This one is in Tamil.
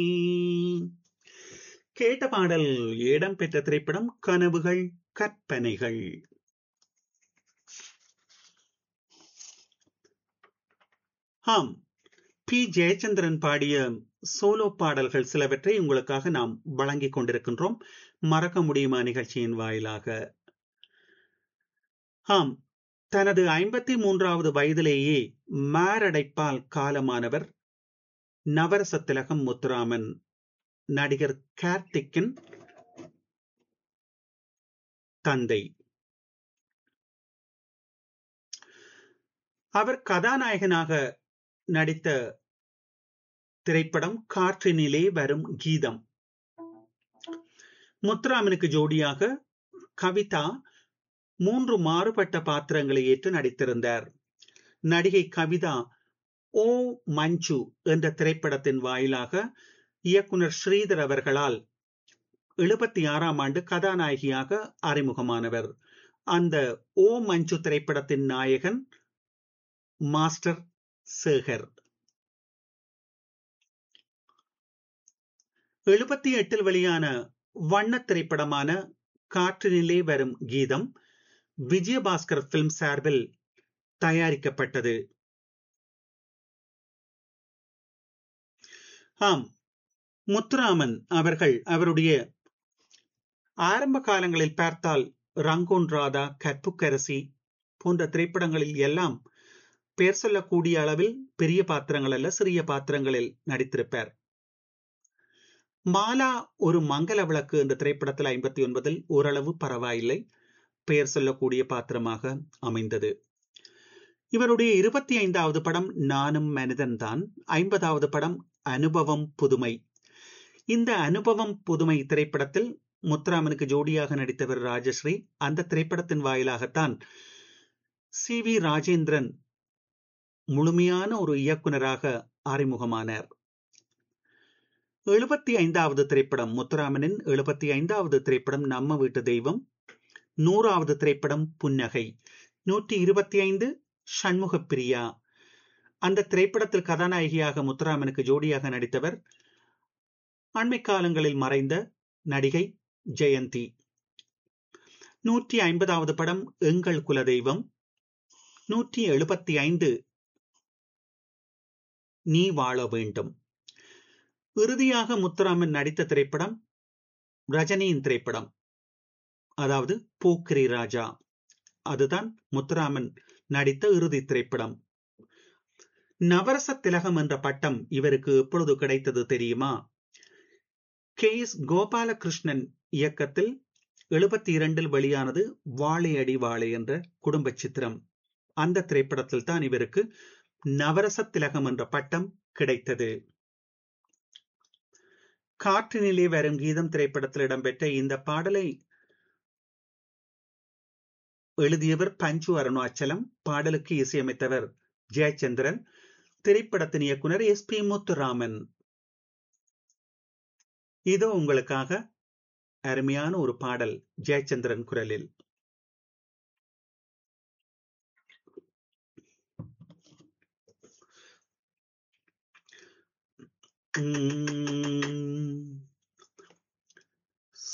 கேட்ட பாடல் இடம்பெற்ற திரைப்படம் கனவுகள் கற்பனைகள் ஆம் பி ஜெயச்சந்திரன் பாடிய சோலோ பாடல்கள் சிலவற்றை உங்களுக்காக நாம் வழங்கிக் கொண்டிருக்கின்றோம் மறக்க முடியுமா நிகழ்ச்சியின் வாயிலாக ஆம் தனது ஐம்பத்தி மூன்றாவது வயதிலேயே மாரடைப்பால் காலமானவர் நவரச திலகம் முத்துராமன் நடிகர் கார்த்திக்கின் தந்தை அவர் கதாநாயகனாக நடித்த திரைப்படம் காற்றினிலே வரும் கீதம் முத்துராமனுக்கு ஜோடியாக கவிதா மூன்று மாறுபட்ட பாத்திரங்களை ஏற்று நடித்திருந்தார் நடிகை கவிதா ஓ மஞ்சு என்ற திரைப்படத்தின் வாயிலாக இயக்குனர் ஸ்ரீதர் அவர்களால் எழுபத்தி ஆறாம் ஆண்டு கதாநாயகியாக அறிமுகமானவர் அந்த ஓ மஞ்சு திரைப்படத்தின் நாயகன் மாஸ்டர் சேகர் எழுபத்தி எட்டில் வெளியான வண்ண திரைப்படமான காற்றினிலே வரும் கீதம் விஜயபாஸ்கர் பிலிம் சார்பில் தயாரிக்கப்பட்டது ஆம் முத்துராமன் அவர்கள் அவருடைய ஆரம்ப காலங்களில் பார்த்தால் ரங்கோன் ராதா கற்புக்கரசி போன்ற திரைப்படங்களில் எல்லாம் பேர் சொல்லக்கூடிய அளவில் பெரிய பாத்திரங்கள் அல்ல சிறிய பாத்திரங்களில் நடித்திருப்பார் மாலா ஒரு மங்கள விளக்கு என்ற திரைப்படத்தில் ஐம்பத்தி ஒன்பதில் ஓரளவு பரவாயில்லை பெயர் சொல்லக்கூடிய பாத்திரமாக அமைந்தது இவருடைய இருபத்தி ஐந்தாவது படம் நானும் மனிதன் தான் ஐம்பதாவது படம் அனுபவம் புதுமை இந்த அனுபவம் புதுமை திரைப்படத்தில் முத்துராமனுக்கு ஜோடியாக நடித்தவர் ராஜஸ்ரீ அந்த திரைப்படத்தின் வாயிலாகத்தான் சி வி ராஜேந்திரன் முழுமையான ஒரு இயக்குனராக அறிமுகமானார் எழுபத்தி ஐந்தாவது திரைப்படம் முத்துராமனின் எழுபத்தி ஐந்தாவது திரைப்படம் நம்ம வீட்டு தெய்வம் நூறாவது திரைப்படம் புன்னகை நூற்றி இருபத்தி ஐந்து சண்முக பிரியா அந்த திரைப்படத்தில் கதாநாயகியாக முத்துராமனுக்கு ஜோடியாக நடித்தவர் அண்மை காலங்களில் மறைந்த நடிகை ஜெயந்தி நூற்றி ஐம்பதாவது படம் எங்கள் குலதெய்வம் நூற்றி எழுபத்தி ஐந்து நீ வாழ வேண்டும் இறுதியாக முத்துராமன் நடித்த திரைப்படம் ரஜினியின் திரைப்படம் அதாவது போக்கிரி ராஜா அதுதான் முத்துராமன் நடித்த இறுதி திரைப்படம் நவரச திலகம் என்ற பட்டம் இவருக்கு எப்பொழுது கிடைத்தது தெரியுமா கே எஸ் கோபாலகிருஷ்ணன் இயக்கத்தில் எழுபத்தி இரண்டில் வெளியானது வாழை அடி வாழை என்ற குடும்ப சித்திரம் அந்த திரைப்படத்தில் தான் இவருக்கு நவரச திலகம் என்ற பட்டம் கிடைத்தது காற்றினிலே வரும் கீதம் திரைப்படத்தில் இடம்பெற்ற இந்த பாடலை எழுதியவர் பஞ்சு அருணாச்சலம் பாடலுக்கு இசையமைத்தவர் ஜெயச்சந்திரன் திரைப்படத்தின் இயக்குனர் எஸ் பி முத்துராமன் இதோ உங்களுக்காக அருமையான ஒரு பாடல் ஜெயச்சந்திரன் குரலில் உம்